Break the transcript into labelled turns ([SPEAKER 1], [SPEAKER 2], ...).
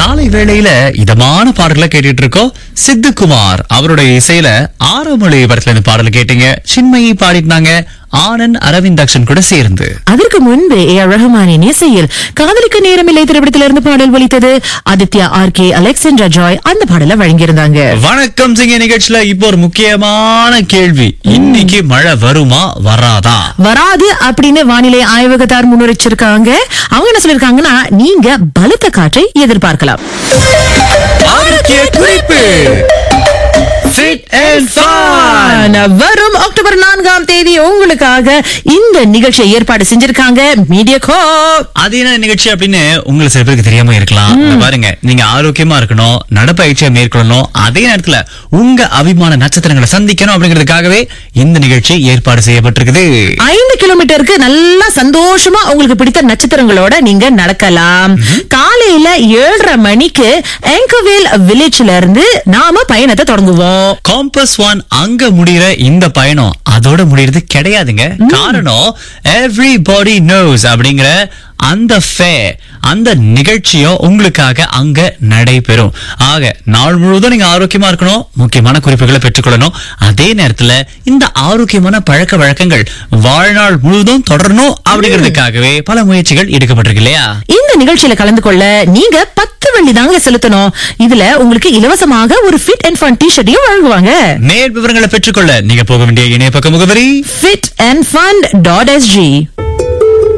[SPEAKER 1] காலை வேளையில இதமான பாடல்களை கேட்டுட்டு இருக்கோம் சித்துக்குமார் அவருடைய இசையில ஆரமொழி படத்துல இருந்து பாடல் கேட்டீங்க சின்மயி பாடிட்டாங்க ஆனந்த் அரவிந்தாக்ஷன் கூட சேர்ந்து
[SPEAKER 2] அதற்கு முன்பு ஏ ஆர் ரஹ்மானின் இசையில் காதலிக்க நேரமில்லை திரைப்படத்திலிருந்து பாடல் ஒலித்தது Aditya R K Alexandra Joy அந்த பாடலை வழங்கியிருந்தாங்க
[SPEAKER 1] வணக்கம் சிங்க நிகழ்ச்சியில இப்போ ஒரு முக்கியமான கேள்வி இன்னைக்கு மழை வருமா வராதா
[SPEAKER 2] வராது அப்படின்னு வானிலை ஆய்வகத்தார் முன்னுரைச்சிருக்காங்க அவங்க என்ன சொல்லிருக்காங்கன்னா நீங்க பலத்த காற்றை எதிர்பார்க்கலாம்
[SPEAKER 1] ஆரோக்கிய குறிப்பு Fit and fun.
[SPEAKER 2] வரும் அக்டோபர் நான்காம் தேதி உங்களுக்காக இந்த நிகழ்ச்சியை ஏற்பாடு செஞ்சிருக்காங்க மீடியா கோ
[SPEAKER 1] அது என்ன நிகழ்ச்சி அப்படின்னு உங்களுக்கு சில பேருக்கு தெரியாம இருக்கலாம் இங்க பாருங்க நீங்க ஆரோக்கியமா இருக்கணும் நடப்பயிற்சியை மேற்கொள்ளணும் அதே நேரத்துல உங்க அபிமான நட்சத்திரங்களை சந்திக்கணும் அப்படிங்கிறதுக்காகவே இந்த நிகழ்ச்சி ஏற்பாடு செய்யப்பட்டிருக்குது
[SPEAKER 2] ஐந்து கிலோமீட்டருக்கு நல்லா சந்தோஷமா உங்களுக்கு பிடித்த நட்சத்திரங்களோட நீங்க நடக்கலாம் காலையில ஏழரை மணிக்கு ஆங்கர்வேல் வில்லேஜ்ல இருந்து நாம பயணத்தை தொடங்குவோம்
[SPEAKER 1] காம்பஸ் ஒன் அங்க முடியிற இந்த பயணம் அதோட முடியறது கிடையாதுங்க காரணம் எவ்ரிபாடி நோஸ் அப்படிங்கிற அந்த ஃபே அந்த நிகழ்ச்சியும் உங்களுக்காக அங்க நடைபெறும் ஆக நாள் முழுவதும் நீங்க ஆரோக்கியமா இருக்கணும் முக்கியமான குறிப்புகளை பெற்றுக்கொள்ளணும் அதே நேரத்துல இந்த ஆரோக்கியமான பழக்க வழக்கங்கள் வாழ்நாள் முழுவதும் தொடரணும் அப்படிங்கிறதுக்காகவே பல முயற்சிகள் எடுக்கப்பட்டிருக்கு இல்லையா
[SPEAKER 2] இந்த நிகழ்ச்சியில கலந்து கொள்ள நீங்க பத்து வெள்ளி தாங்க செலுத்தணும் இதுல உங்களுக்கு இலவசமாக ஒரு ஃபிட் அண்ட் ஃபன் டி-ஷர்ட்டையும் வழங்குவாங்க
[SPEAKER 1] மேல் விவரங்களை பெற்றுக்கொள்ள நீங்க போக வேண்டிய இணைய பக்க முகவரி
[SPEAKER 2] fit and fun dot SG